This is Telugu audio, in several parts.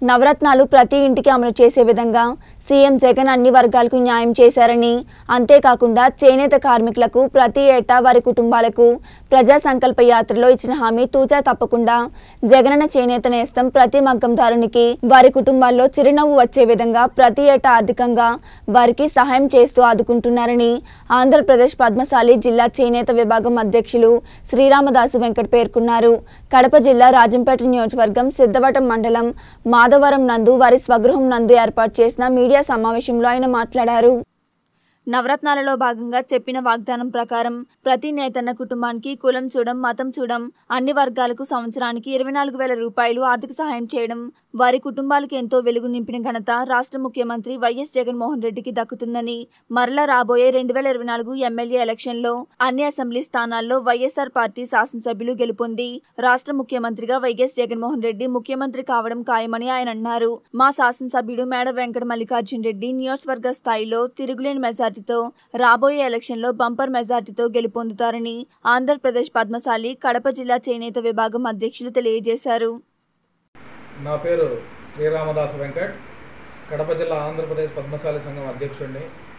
నవరత్నాలు ప్రతి ఇంటికి అమలు చేసే విధంగా సీఎం జగన్ అన్ని వర్గాలకు న్యాయం చేశారని అంతేకాకుండా చేనేత కార్మికులకు ప్రతి ఏటా వారి కుటుంబాలకు ప్రజా సంకల్ప యాత్రలో ఇచ్చిన హామీ తూచా తప్పకుండా జగనన్న చేనేత నేస్తం ప్రతి మగ్గందారునికి వారి కుటుంబాల్లో చిరునవ్వు వచ్చే విధంగా ప్రతి ఏటా ఆర్థికంగా వారికి సహాయం చేస్తూ ఆదుకుంటున్నారని ఆంధ్రప్రదేశ్ పద్మశాలి జిల్లా చేనేత విభాగం అధ్యక్షులు శ్రీరామదాసు వెంకట్ పేర్కొన్నారు కడప జిల్లా రాజంపేట నియోజకవర్గం సిద్ధవటం మండలం మాధవరం నందు వారి స్వగృహం నందు ఏర్పాటు చేసిన మీడియా సమావేశంలో ఆయన మాట్లాడారు నవరత్నాలలో భాగంగా చెప్పిన వాగ్దానం ప్రకారం ప్రతి నేతన్న కుటుంబానికి కులం చూడం మతం చూడం అన్ని వర్గాలకు సంవత్సరానికి ఇరవై నాలుగు వేల రూపాయలు ఆర్థిక సహాయం చేయడం వారి కుటుంబాలకు ఎంతో వెలుగు నింపిన ఘనత రాష్ట్ర ముఖ్యమంత్రి వైఎస్ జగన్మోహన్ రెడ్డికి దక్కుతుందని మరలా రాబోయే రెండు వేల ఇరవై నాలుగు ఎమ్మెల్యే ఎలక్షన్లో అన్ని అసెంబ్లీ స్థానాల్లో వైఎస్ఆర్ పార్టీ శాసనసభ్యులు గెలుపొంది రాష్ట్ర ముఖ్యమంత్రిగా వైఎస్ జగన్మోహన్ రెడ్డి ముఖ్యమంత్రి కావడం ఖాయమని ఆయన అన్నారు మా శాసనసభ్యుడు మేడ వెంకట మల్లికార్జున్ రెడ్డి నియోజకవర్గ స్థాయిలో తిరుగులేని మెజార్టీతో రాబోయే ఎలక్షన్లో బంపర్ మెజార్టీతో గెలుపొందుతారని ఆంధ్రప్రదేశ్ పద్మశాలి కడప జిల్లా చేనేత విభాగం అధ్యక్షులు తెలియజేశారు నా పేరు శ్రీరామదాసు వెంకట్ కడప జిల్లా ఆంధ్రప్రదేశ్ పద్మశాలి సంఘం అధ్యక్షుడిని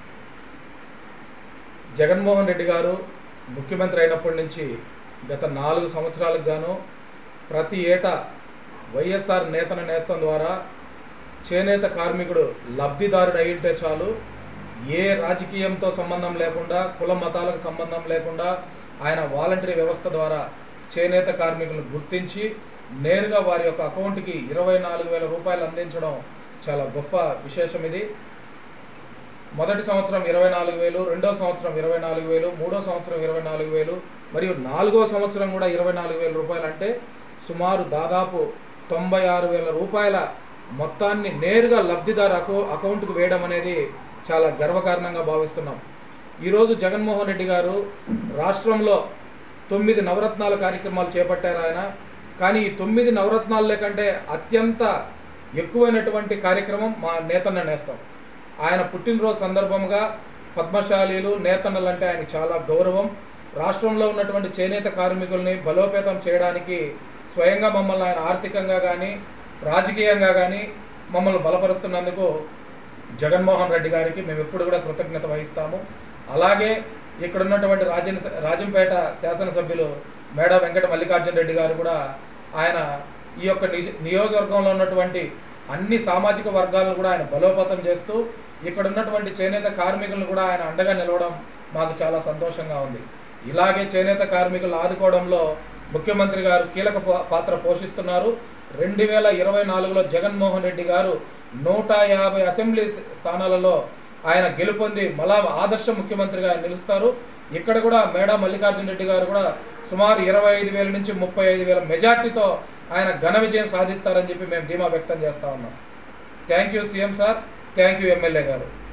జగన్మోహన్ రెడ్డి గారు ముఖ్యమంత్రి అయినప్పటి నుంచి గత నాలుగు సంవత్సరాలకు గాను ప్రతి ఏటా వైఎస్ఆర్ నేతన నేస్తం ద్వారా చేనేత కార్మికుడు లబ్ధిదారుడు అయ్యింటే చాలు ఏ రాజకీయంతో సంబంధం లేకుండా కుల మతాలకు సంబంధం లేకుండా ఆయన వాలంటరీ వ్యవస్థ ద్వారా చేనేత కార్మికులను గుర్తించి నేరుగా వారి యొక్క అకౌంట్కి ఇరవై నాలుగు వేల రూపాయలు అందించడం చాలా గొప్ప విశేషం ఇది మొదటి సంవత్సరం ఇరవై నాలుగు వేలు రెండో సంవత్సరం ఇరవై నాలుగు వేలు మూడో సంవత్సరం ఇరవై నాలుగు వేలు మరియు నాలుగో సంవత్సరం కూడా ఇరవై నాలుగు వేల రూపాయలు అంటే సుమారు దాదాపు తొంభై ఆరు వేల రూపాయల మొత్తాన్ని నేరుగా లబ్ధిదారు అకౌ అకౌంట్కి వేయడం అనేది చాలా గర్వకారణంగా భావిస్తున్నాం ఈరోజు జగన్మోహన్ రెడ్డి గారు రాష్ట్రంలో తొమ్మిది నవరత్నాల కార్యక్రమాలు చేపట్టారు ఆయన కానీ ఈ తొమ్మిది నవరత్నాలే కంటే అత్యంత ఎక్కువైనటువంటి కార్యక్రమం మా నేతన్న నేస్తాం ఆయన పుట్టినరోజు సందర్భంగా పద్మశాలీలు నేతన్నలు అంటే ఆయనకు చాలా గౌరవం రాష్ట్రంలో ఉన్నటువంటి చేనేత కార్మికుల్ని బలోపేతం చేయడానికి స్వయంగా మమ్మల్ని ఆయన ఆర్థికంగా కానీ రాజకీయంగా కానీ మమ్మల్ని బలపరుస్తున్నందుకు జగన్మోహన్ రెడ్డి గారికి మేము ఎప్పుడు కూడా కృతజ్ఞత వహిస్తాము అలాగే ఇక్కడ ఉన్నటువంటి రాజన్ రాజంపేట శాసనసభ్యులు మేడ వెంకట మల్లికార్జున రెడ్డి గారు కూడా ఆయన ఈ యొక్క నిజ నియోజకవర్గంలో ఉన్నటువంటి అన్ని సామాజిక వర్గాలను కూడా ఆయన బలోపేతం చేస్తూ ఇక్కడ ఉన్నటువంటి చేనేత కార్మికులను కూడా ఆయన అండగా నిలవడం మాకు చాలా సంతోషంగా ఉంది ఇలాగే చేనేత కార్మికులను ఆదుకోవడంలో ముఖ్యమంత్రి గారు కీలక పా- పాత్ర పోషిస్తున్నారు రెండు వేల ఇరవై నాలుగులో జగన్మోహన్ రెడ్డి గారు నూట యాభై అసెంబ్లీ స్థానాలలో ఆయన గెలుపొంది మళ్ళా ఆదర్శ ముఖ్యమంత్రిగా ఆయన నిలుస్తారు ఇక్కడ కూడా మేడా మల్లికార్జున రెడ్డి గారు కూడా సుమారు ఇరవై ఐదు వేల నుంచి ముప్పై ఐదు వేల మెజార్టీతో ఆయన ఘన విజయం సాధిస్తారని చెప్పి మేము ధీమా వ్యక్తం చేస్తా ఉన్నాం thank you CM sir thank you MLA గారు